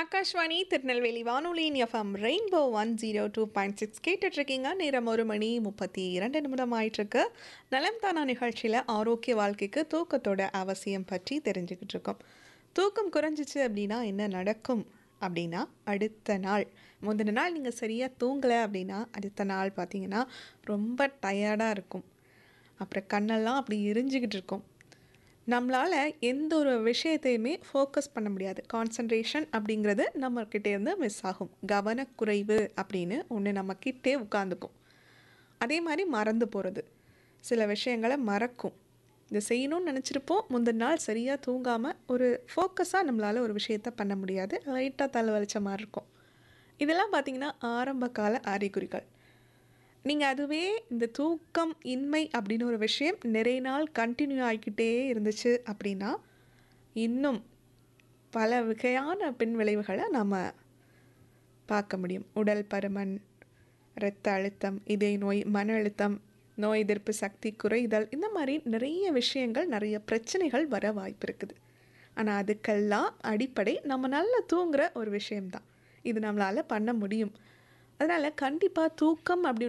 ஆகாஷ்வாணி திருநெல்வேலி வானொலியின் FM rainbow one zero two point six கேட்டுட்ருக்கீங்க நேரம் ஒரு மணி முப்பத்தி இரண்டு நிமிடம் ஆயிட்டிருக்கு நலம் தானா நிகழ்ச்சியில் ஆரோக்கிய வாழ்க்கைக்கு தூக்கத்தோட அவசியம் பற்றி தெரிஞ்சுக்கிட்டு இருக்கோம் தூக்கம் குறைஞ்சிச்சு அப்படின்னா என்ன நடக்கும் அப்படின்னா அடுத்த நாள் முந்தின நாள் நீங்கள் சரியாக தூங்கலை அப்படின்னா அடுத்த நாள் பார்த்தீங்கன்னா ரொம்ப டயர்டாக இருக்கும் அப்புறம் கண்ணெல்லாம் அப்படி எரிஞ்சுக்கிட்டு இருக்கும் நம்மளால் எந்த ஒரு விஷயத்தையுமே ஃபோக்கஸ் பண்ண முடியாது கான்சன்ட்ரேஷன் அப்படிங்கிறது நம்மக்கிட்டே இருந்து மிஸ் ஆகும் கவனக்குறைவு அப்படின்னு ஒன்று நம்மக்கிட்டே உட்காந்துக்கும் அதே மாதிரி மறந்து போகிறது சில விஷயங்களை மறக்கும் இதை செய்யணும்னு நினச்சிருப்போம் முந்தின நாள் சரியாக தூங்காமல் ஒரு ஃபோக்கஸாக நம்மளால் ஒரு விஷயத்த பண்ண முடியாது லைட்டாக தலை வலிச்ச மாதிரி இருக்கும் இதெல்லாம் பார்த்திங்கன்னா ஆரம்ப கால அறிகுறிகள் நீங்கள் அதுவே இந்த தூக்கம் இன்மை அப்படின்னு ஒரு விஷயம் நிறைய நாள் கண்டினியூ ஆகிக்கிட்டே இருந்துச்சு அப்படின்னா இன்னும் பல வகையான பின் விளைவுகளை நம்ம பார்க்க முடியும் உடல் பருமன் இரத்த அழுத்தம் இதய நோய் மன அழுத்தம் நோய் எதிர்ப்பு சக்தி குறைதல் இந்த மாதிரி நிறைய விஷயங்கள் நிறைய பிரச்சனைகள் வர வாய்ப்பு இருக்குது ஆனால் அதுக்கெல்லாம் அடிப்படை நம்ம நல்லா தூங்குற ஒரு விஷயம்தான் இது நம்மளால் பண்ண முடியும் அதனால் கண்டிப்பாக தூக்கம் அப்படின்னு